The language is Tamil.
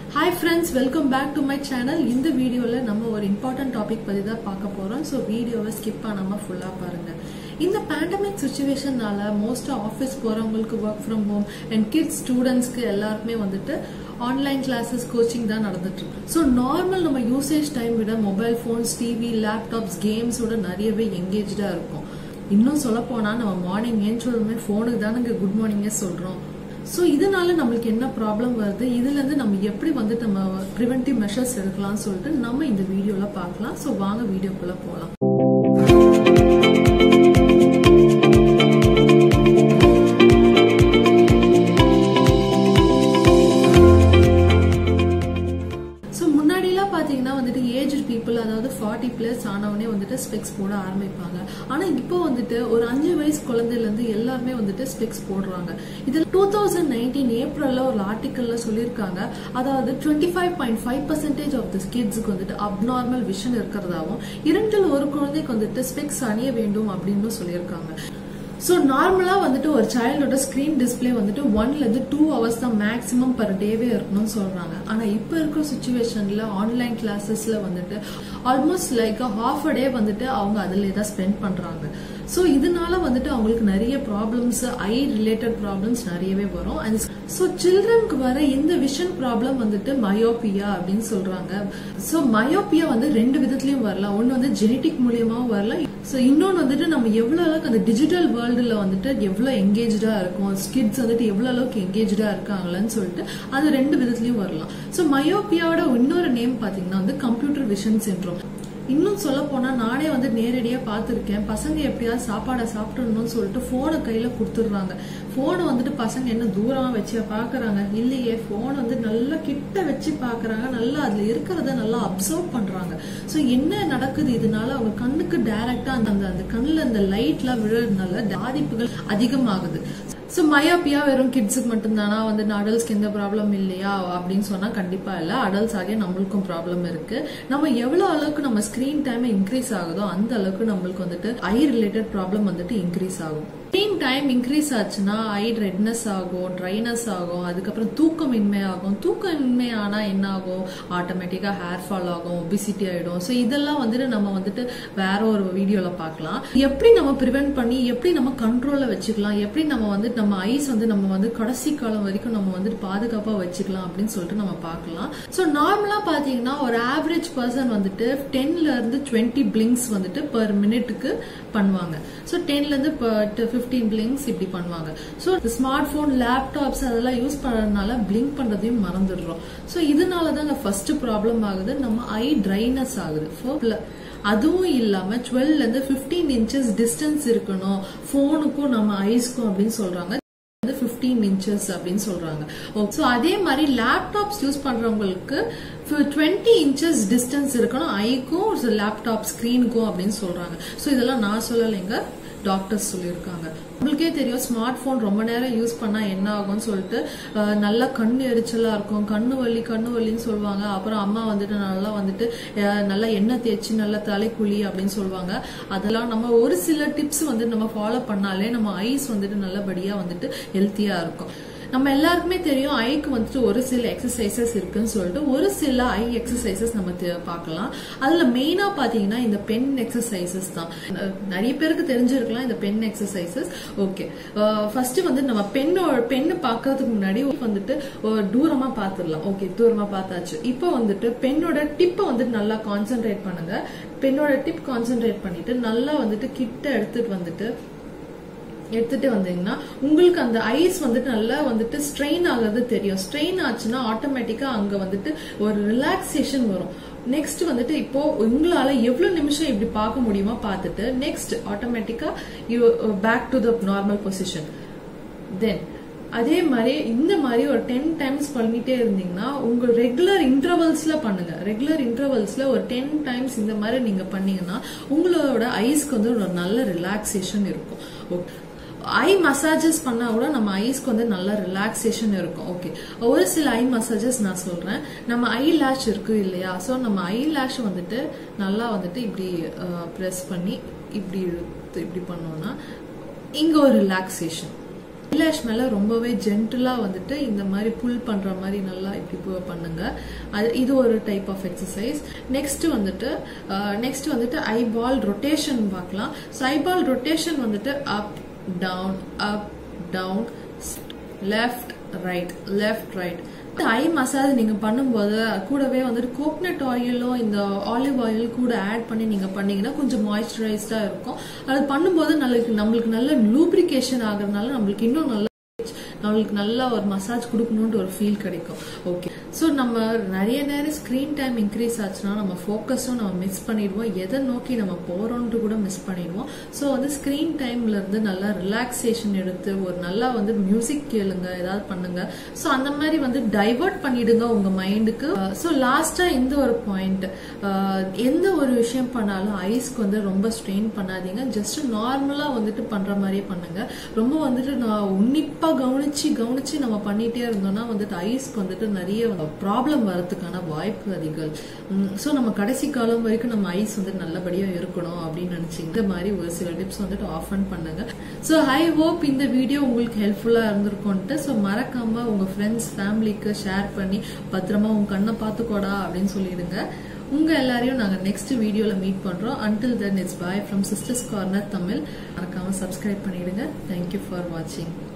hi friends welcome back to my channel இந்த வீடியோவில் நம்ம ஒரு இம்பார்ட்டன்ட் டாபிக் பற்றி தான் பார்க்க போகிறோம் ஸோ வீடியோவை ஸ்கிப் பண்ணாமல் ஃபுல்லாக பாருங்கள் இந்த பேண்டமிக் சுச்சுவேஷனால மோஸ்ட்டாக ஆஃபீஸ் போகிறவங்களுக்கு work from home and kids ஸ்டூடெண்ட்ஸ்க்கு எல்லாருக்குமே வந்துட்டு ஆன்லைன் கிளாஸஸ் கோச்சிங் தான் நடந்துட்டு இருக்கு ஸோ நார்மல் நம்ம யூசேஜ் டைம் விட மொபைல் ஃபோன்ஸ் டிவி லேப்டாப்ஸ் கேம்ஸோட நிறையவே எங்கேஜாக இருக்கும் இன்னும் சொல்ல போனா நம்ம மார்னிங் ஏஞ்சதுமே ஃபோனுக்கு தானே குட் மார்னிங்கே சொல்றோம் ஸோ இதனால நம்மளுக்கு என்ன ப்ராப்ளம் வருது இதுல இருந்து நம்ம எப்படி வந்து நம்ம ப்ரிவென்டிவ் மெஷர்ஸ் எடுக்கலாம்னு சொல்லிட்டு நம்ம இந்த வீடியோல பார்க்கலாம் ஸோ வாங்க வீடியோக்குள்ள போகலாம் ஸோ முன்னாடிலாம் பார்த்தீங்கன்னா வந்துட்டு ஏஜ் பீப்புள் அதாவது ஃபார்ட்டி பிளஸ் ஆனவனே வந்துட்டு ஸ்பெக்ஸ் போட ஆரம்பிப்பாங்க ஆனால் இப்போ வந்துட்டு ஒரு அஞ்சு வயசு குழந்தையிலேருந்து எல்லாருமே வந்துட்டு ஸ்பெக்ஸ் போடுறாங்க இதில் டூ தௌசண்ட் நைன்டீன் ஏப்ரலில் ஒரு ஆர்டிக்கல்ல சொல்லியிருக்காங்க அதாவது twenty five point five percentage of the கிட்ஸுக்கு வந்துட்டு அப்நார்மல் விஷன் இருக்கிறதாவும் இரண்டில் ஒரு குழந்தைக்கு வந்துட்டு ஸ்பெக்ஸ் அணிய வேண்டும் அப்படின்னு சொல்லியிருக்காங்க ஸோ நார்மலாக வந்துட்டு ஒரு சைல்டோட ஸ்க்ரீன் டிஸ்பிளே வந்துட்டு ஒன்லேருந்து டூ ஹவர்ஸ் தான் மேக்ஸிமம் பர் டேவே இருக்கணும்னு சொல்கிறாங்க ஆனால் இப்போ இருக்கிற சுச்சுவேஷனில் ஆன்லைன் கிளாஸஸில் வந்துட்டு almost like half a day வந்துட்டு அவங்க அதில் தான் ஸ்பெண்ட் பண்ணுறாங்க ஸோ இதனால வந்துட்டு அவங்களுக்கு நிறைய ப்ராப்ளம்ஸ் ஐ ரிலேட்டட் ப்ராப்ளம்ஸ் நிறையவே வரும் அண்ட் ஸோ சில்ட்ரனுக்கு வர இந்த விஷன் ப்ராப்ளம் வந்துட்டு மயோபியா அப்படின்னு சொல்றாங்க ஸோ மயோபியா வந்து ரெண்டு விதத்துலயும் வரலாம் ஒன்று வந்து ஜெனட்டிக் மூலியமாவும் வரலாம் ஸோ இன்னொன்று வந்துட்டு நம்ம எவ்வளோ அளவுக்கு அந்த டிஜிட்டல் வேர்ல்டுல வந்துட்டு எவ்வளோ எங்கேஜா இருக்கும் கிட்ஸ் வந்துட்டு எவ்வளோ அளவுக்கு எங்கேஜா இருக்காங்களான்னு சொல்லிட்டு அது ரெண்டு விதத்துலயும் வரலாம் ஸோ மயோபியாவோட இன்னொரு நேம் பார்த்தீங்கன்னா வந்து கம்ப்யூட்டர் விஷன் சின்ட்ரோம் இன்னும் சொல்ல போனா நானே வந்து நேரடியா பார்த்திருக்கேன் பசங்க எப்படியாவது சாப்பாடை சாப்பிடணும்னு சொல்லிட்டு போனை கையில கொடுத்துடுறாங்க போனை வந்துட்டு பசங்க என்ன தூரமா வச்சு பாக்குறாங்க இல்லையே போன் வந்து நல்லா கிட்ட வச்சு பாக்குறாங்க நல்லா அதுல இருக்கிறத நல்லா அப்சர்வ் பண்றாங்க சோ என்ன நடக்குது இதனால அவங்க கண்ணுக்கு டைரக்டா அந்த அந்த கண்ணுல அந்த லைட்லாம் விழுறதுனால பாதிப்புகள் அதிகமாகுது ஸோ மயோப்பியா வெறும் கிட்ஸுக்கு மட்டும்தானா வந்து அடல்ட்ஸ்க்கு எந்த ப்ராப்ளம் இல்லையா அப்படின்னு சொன்னா கண்டிப்பா இல்ல அடல்ட்ஸ் ஆகிய நம்மளுக்கும் ப்ராப்ளம் இருக்கு நம்ம எவ்வளவு அளவுக்கு நம்ம ஸ்கிரீன் டைம் இன்க்ரீஸ் ஆகுதோ அந்த அளவுக்கு நம்மளுக்கு வந்துட்டு ஐ ரிலேட்டட் ப்ராப்ளம் வந்துட்டு இன்க்ரீஸ் ஆகும் ஸ்கிரீன் டைம் இன்க்ரீஸ் ஆச்சுன்னா ஐ ரெட்னஸ் ஆகும் ட்ரைனஸ் ஆகும் அதுக்கப்புறம் தூக்கமின்மை ஆகும் தூக்கமின்மை ஆனா என்ன ஆகும் ஆட்டோமேட்டிக்கா ஹேர் ஃபால் ஆகும் ஒபிசிட்டி ஆயிடும் ஸோ இதெல்லாம் வந்துட்டு நம்ம வந்துட்டு வேற ஒரு வீடியோல பார்க்கலாம் எப்படி நம்ம ப்ரிவென்ட் பண்ணி எப்படி நம்ம கண்ட்ரோல்ல வச்சுக்கலாம் எப்படி நம்ம வந்து நம்ம ஐஸ் வந்து நம்ம வந்து கடைசி காலம் வரைக்கும் நம்ம வந்துட்டு பாதுகாப்பா வச்சுக்கலாம் அப்படின்னு சொல்லிட்டு நம்ம பார்க்கலாம் ஸோ நார்மலா பாத்தீங்கன்னா ஒரு ஆவரேஜ் பர்சன் வந்துட்டு டென்ல இருந்து டுவெண்ட்டி பிளிங்ஸ் வந்துட்டு பர் மினிட்டுக்கு பண்ணுவாங்க ஸோ டென்ல இருந்து ஃபிஃப்டீன் பிளிங்ஸ் இப்படி பண்ணுவாங்க ஸோ ஸ்மார்ட் போன் லேப்டாப்ஸ் அதெல்லாம் யூஸ் பண்றதுனால பிளிங்க் பண்றதையும் மறந்துடுறோம் ஸோ இதனால தான் ஃபர்ஸ்ட் ப்ராப்ளம் ஆகுது நம்ம ஐ ட்ரைனஸ் ஆகுது அதுவும் இல்லாம டுவெல்ல இருந்து பிப்டீன் இன்ச்சஸ் டிஸ்டன்ஸ் இருக்கணும் போனுக்கும் நம்ம ஐஸ்க்கும் அப்படின்னு சொல்றாங்க வந்து பிப்டீன் இன்ச்சஸ் அப்படின்னு சொல்றாங்க ஸோ அதே மாதிரி லேப்டாப்ஸ் யூஸ் பண்றவங்களுக்கு டுவெண்ட்டி இன்ச்சஸ் டிஸ்டன்ஸ் இருக்கணும் ஐக்கும் லேப்டாப் ஸ்கிரீனுக்கும் அப்படின்னு சொல்றாங்க ஸோ இதெல்லாம் நான் சொல்லலைங்க டாக்டர்ஸ் சொல்லியிருக்காங்க உங்களுக்கே தெரியும் ஸ்மார்ட் போன் ரொம்ப நேரம் யூஸ் பண்ணா என்ன ஆகும்னு சொல்லிட்டு நல்லா கண்ணு எரிச்சலா இருக்கும் கண்ணு வலி கண்ணு வலின்னு சொல்லுவாங்க அப்புறம் அம்மா வந்துட்டு நல்லா வந்துட்டு நல்லா எண்ணெய் தேய்ச்சி நல்லா தலைக்குழி அப்படின்னு சொல்லுவாங்க அதெல்லாம் நம்ம ஒரு சில டிப்ஸ் வந்து நம்ம ஃபாலோ பண்ணாலே நம்ம ஐஸ் வந்துட்டு நல்லபடியா வந்துட்டு ஹெல்த்தியா இருக்கும் நம்ம எல்லாருக்குமே தெரியும் ஐக்கு வந்துட்டு ஒரு சில எக்ஸசைசஸ் இருக்குன்னு சொல்லிட்டு ஒரு சில ஐ எக்ஸசைசஸ் நம்ம பார்க்கலாம் அதுல மெயினா பாத்தீங்கன்னா இந்த பென் எக்ஸசைசஸ் தான் நிறைய பேருக்கு தெரிஞ்சிருக்கலாம் இந்த பென் எக்ஸசைசஸ் ஓகே ஃபர்ஸ்ட் வந்து நம்ம பெண்ணோட பெண்ணு பாக்குறதுக்கு முன்னாடி வந்துட்டு தூரமா பாத்துடலாம் ஓகே தூரமா பார்த்தாச்சு இப்போ வந்துட்டு பெண்ணோட டிப்பை வந்துட்டு நல்லா கான்சென்ட்ரேட் பண்ணுங்க பெண்ணோட டிப் கான்சென்ட்ரேட் பண்ணிட்டு நல்லா வந்துட்டு கிட்ட எடுத்துட்டு வந்துட்டு எடுத்துட்டு வந்தீங்கன்னா உங்களுக்கு அந்த ஐஸ் வந்துட்டு நல்லா வந்துட்டு ஸ்ட்ரெயின் ஆகிறது தெரியும் ஸ்ட்ரெயின் ஆச்சுன்னா ஆட்டோமேட்டிக்கா அங்க வந்துட்டு ஒரு ரிலாக்ஸேஷன் வரும் நெக்ஸ்ட் வந்துட்டு இப்போ உங்களால எவ்வளவு நிமிஷம் இப்படி பார்க்க முடியுமோ பார்த்துட்டு நெக்ஸ்ட் ஆட்டோமேட்டிக்கா you back to the normal position then அதே மாதிரி இந்த மாதிரி ஒரு டென் டைம்ஸ் பண்ணிட்டே இருந்தீங்கன்னா உங்க ரெகுலர் இன்டர்வல்ஸ்ல பண்ணுங்க ரெகுலர் இன்டர்வல்ஸ்ல ஒரு டென் டைம்ஸ் இந்த மாதிரி நீங்க பண்ணீங்கன்னா உங்களோட ஐஸ்க்கு வந்து ஒரு நல்ல ரிலாக்ஸேஷன் இருக்கும் ஓகே ஐ மசாஜஸ் பண்ணா கூட நம்ம ஐஸ்க்கு வந்து நல்ல ரிலாக்ஸேஷன் இருக்கும் ஓகே ஒரு சில ஐ மசாஜஸ் நான் சொல்றேன் நம்ம ஐ லேஷ் இருக்கு இல்லையா ஸோ நம்ம ஐ லேஷ் வந்துட்டு நல்லா வந்துட்டு இப்படி ப்ரெஸ் பண்ணி இப்படி இழுத்து இப்படி பண்ணோம்னா இங்க ஒரு ரிலாக்ஸேஷன் ஐலாஷ் மேல ரொம்பவே ஜென்டிலா வந்துட்டு இந்த மாதிரி புல் பண்ற மாதிரி நல்லா இப்படி பு- பண்ணுங்க அது இது ஒரு டைப் ஆஃப் எக்ஸசைஸ் நெக்ஸ்ட் வந்துட்டு நெக்ஸ்ட் வந்துட்டு ஐபால் ரொட்டேஷன் பார்க்கலாம் ஸோ ஐபால் ரொட்டேஷன் வந்துட்டு up down up down left right left right eye massage நீங்க பண்ணும்போது கூடவே வந்துட்டு கோகனட் ஆயிலும் இந்த ஆலிவ் ஆயில் கூட ஆட் பண்ணி நீங்க பண்ணீங்கன்னா கொஞ்சம் மாய்ஸ்சரைஸ்டா இருக்கும் அது பண்ணும்போது நம்மளுக்கு நம்மளுக்கு நல்ல லூப்ரிகேஷன் ஆகுறதுனால நம்மளுக்கு இன்னும் நல்ல நம்மளுக்கு நல்லா ஒரு மசாஜ் கொடுக்கணும்னு ஒரு ஃபீல் கிடைக்கும் ஓகே ஸோ நம்ம நிறைய நேரம் ஸ்க்ரீன் டைம் இன்க்ரீஸ் ஆச்சுன்னா நம்ம ஃபோக்கஸும் நம்ம மிஸ் பண்ணிடுவோம் எதை நோக்கி நம்ம போறோம்னு கூட மிஸ் பண்ணிடுவோம் ஸோ வந்து ஸ்க்ரீன் டைம்ல இருந்து நல்லா ரிலாக்ஸேஷன் எடுத்து ஒரு நல்லா வந்து மியூசிக் கேளுங்க ஏதாவது பண்ணுங்க ஸோ அந்த மாதிரி வந்து டைவர்ட் பண்ணிடுங்க உங்க மைண்டுக்கு ஸோ லாஸ்டா இந்த ஒரு பாயிண்ட் எந்த ஒரு விஷயம் பண்ணாலும் ஐஸ்க்கு வந்து ரொம்ப ஸ்ட்ரெயின் பண்ணாதீங்க ஜஸ்ட் நார்மலா வந்துட்டு பண்ற மாதிரியே பண்ணுங்க ரொம்ப வந்துட்டு நான் உன்னிப்பா கவனிச்சு கவனிச்சு நம்ம பண்ணிட்டே இருந்தோம்னா வந்துட்டு ஐஸ்க்கு வந்துட்டு நிறைய ப்ராப்ளம் வரதுக்கான வாய்ப்பு அதிகம் ஸோ நம்ம கடைசி காலம் வரைக்கும் நம்ம ஐஸ் வந்து நல்லபடியா இருக்கணும் அப்படின்னு நினைச்சு இந்த மாதிரி ஒரு சில டிப்ஸ் வந்துட்டு ஆஃப் அன் பண்ணுங்க ஸோ ஐ ஹோப் இந்த வீடியோ உங்களுக்கு ஹெல்ப்ஃபுல்லா இருந்திருக்கும்ட்டு ஸோ மறக்காம உங்க ஃப்ரெண்ட்ஸ் ஃபேமிலிக்கு ஷேர் பண்ணி பத்திரமா உங்க கண்ணை பார்த்துக்கோடா அப்படின்னு சொல்லிடுங்க உங்க எல்லாரையும் நாங்க நெக்ஸ்ட் வீடியோல மீட் பண்றோம் until then it's bye from sisters corner Tamil மறக்காம சப்ஸ்கிரைப் பண்ணிடுங்க தேங்க்யூ ஃபார் வாட்சிங்